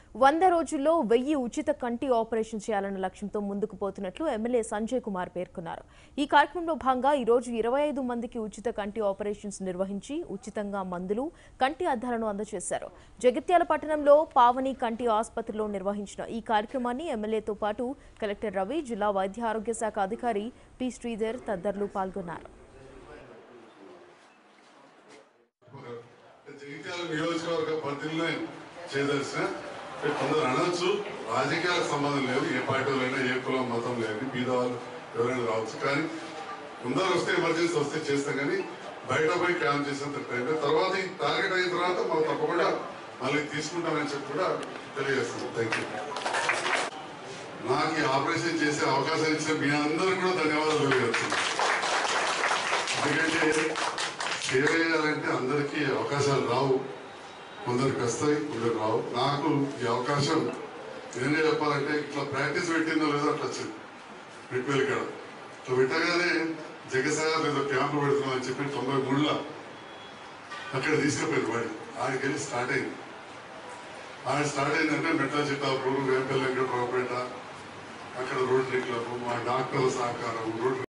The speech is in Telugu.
వంద రోజుల్లో వెయ్యి ఉచిత కంటి ఆపరేషన్ చేయాలన్న లక్ష్యంతో ముందుకు పోతున్నట్లు ఎమ్మెల్యే సంజయ్ కుమార్ పేర్కొన్నారు ఈ కార్యక్రమంలో భాగంగా ఈ రోజు ఇరవై ఐదు మందికి ఉచిత కంటి ఆపరేషన్స్ నిర్వహించి ఉచితంగా మందులు కంటి అద్దాలను అందజేశారు జగిత్యాల పట్టణంలో పావని కంటి ఆసుపత్రిలో నిర్వహించిన ఈ కార్యక్రమాన్ని ఎమ్మెల్యేతో పాటు కలెక్టర్ రవి జిల్లా వైద్య ఆరోగ్య శాఖ అధికారి పి శ్రీధర్ తదితరులు పాల్గొన్నారు జగిత్యాల నియోజకవర్గ పరిధిలోనే చేయదలిసిన కొందరు అనొచ్చు రాజకీయాలకు సంబంధం లేదు ఏ పార్టీ వాళ్ళైనా ఏ కులం మతం లేదు బీద వాళ్ళు ఎవరైనా రావచ్చు కానీ ముందర వస్తే ఎమర్జెన్సీ వస్తే చేస్తాం కానీ బయట పోయి క్యాంప్ చేసేంత టైం లేదు. తర్వాత ఈ టార్గెట్ అయిన తర్వాత మనం తప్పకుండా మళ్ళీ తీసుకుంటామని చెప్పి కూడా తెలియజేస్తున్నాం థ్యాంక్ యూ నాకు ఈ ఆపరేషన్ చేసే అవకాశం ఇచ్చిన మీ అందరూ కూడా ధన్యవాదాలు తెలియజేస్తున్నాను ఎందుకంటే సేవ చేయాలంటే అందరికీ అవకాశాలు రావు కొందరికి వస్తాయి కొందరు రావు నాకు ఈ అవకాశం నేనే చెప్పాలంటే ఇట్లా ప్రాక్టీస్ పెట్టిందో లేదో అట్లా వచ్చింది రిపేర్ కాడ ఇట్లా పెట్టగానే జగసాగర్ ఏదో క్యాంపు పెడుతున్నాం అని చెప్పి తొంభై మూడులో అక్కడ తీసుకుపోయింది వాడి ఆడికి వెళ్ళి స్టార్ట్ అయింది ఆడ స్టార్ట్ అయిందంటే మెట్ల చిట్టాపూర్ వేపల్లి వెంకటరావుపేట అక్కడ రోటరీ క్లబ్ మా డాక్టర్ల సహకారం రోటరీ